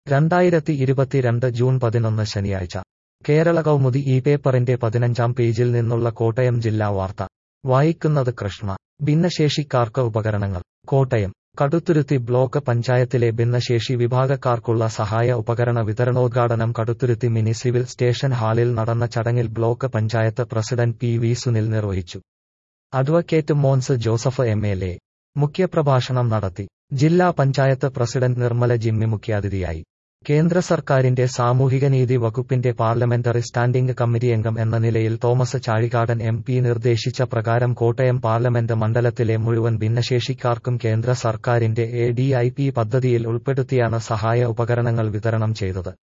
രണ്ടായിരത്തി ഇരുപത്തിരണ്ട് ജൂൺ പതിനൊന്ന് ശനിയാഴ്ച കേരള കൗമുദി ഈ പേപ്പറിന്റെ പതിനഞ്ചാം പേജിൽ നിന്നുള്ള കോട്ടയം ജില്ലാ വാർത്ത വായിക്കുന്നത് കൃഷ്ണ ഭിന്നശേഷിക്കാർക്ക് ഉപകരണങ്ങൾ കോട്ടയം കടുത്തുരുത്തി ബ്ലോക്ക് പഞ്ചായത്തിലെ ഭിന്നശേഷി വിഭാഗക്കാർക്കുള്ള സഹായ ഉപകരണ വിതരണോദ്ഘാടനം കടുത്തുരുത്തി മിനി സിവിൽ സ്റ്റേഷൻ ഹാളിൽ നടന്ന ചടങ്ങിൽ block panchayat president P V Sunil നിർവഹിച്ചു advocate Mons Joseph M L A മുഖ്യപ്രഭാഷണം നടത്തി ജില്ലാ പഞ്ചായത്ത് പ്രസിഡന്റ് നിർമ്മല ജിമ്മി മുഖ്യാതിഥിയായി കേന്ദ്ര സർക്കാരിന്റെ സാമൂഹികനീതി വകുപ്പിന്റെ പാർലമെന്ററി സ്റ്റാൻഡിംഗ് കമ്മിറ്റി അംഗം എന്ന നിലയിൽ തോമസ് ചാഴികാടൻ എം പി നിർദ്ദേശിച്ച പ്രകാരം കോട്ടയം പാർലമെന്റ് മണ്ഡലത്തിലെ മുഴുവൻ ഭിന്നശേഷിക്കാർക്കും കേന്ദ്ര സർക്കാരിന്റെ എ ഡി ഐ പി പദ്ധതിയിൽ ഉൾപ്പെടുത്തിയാണ് സഹായ ഉപകരണങ്ങൾ വിതരണം ചെയ്തത്